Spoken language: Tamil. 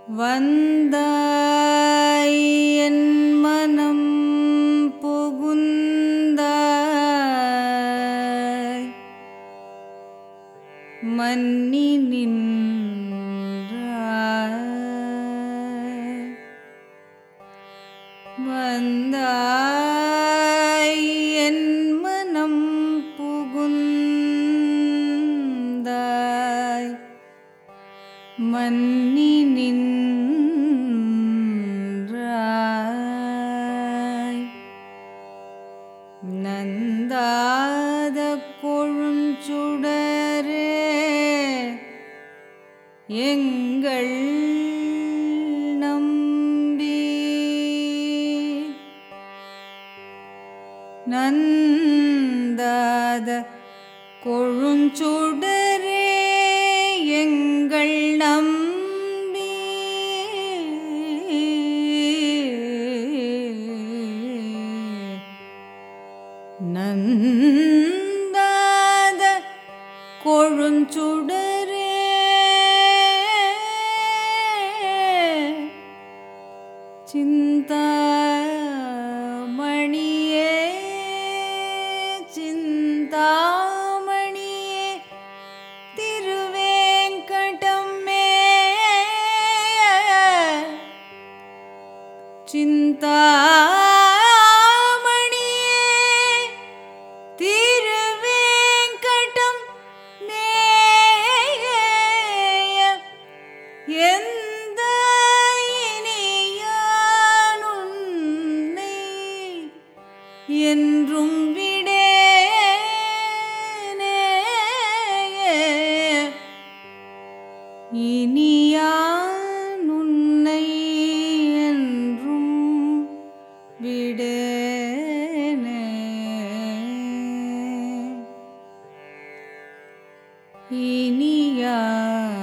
வந்தாய் என் மனம் புகுந்தாய் மன்னி நின்றாய் வந்தாய் என் மனம் புகுந்தாய் மன்னி நின்றாய் நந்தாத கொழுஞ்சுடரே எங்கள் நம்பி நந்தாத கொழுஞ்சுடரே எங்கள் நம்பி நந்தாத கொழுஞ்சுடரே சிந்தாமணியே சிந்தாமணியே திருவேங்கடமே சிந்தாமணியே திருவேங்கடம் மேய எந்த இனியானுன்னை என்றும் விடேனே இனியான் உன்னை என்றும் விடேனே இனியான்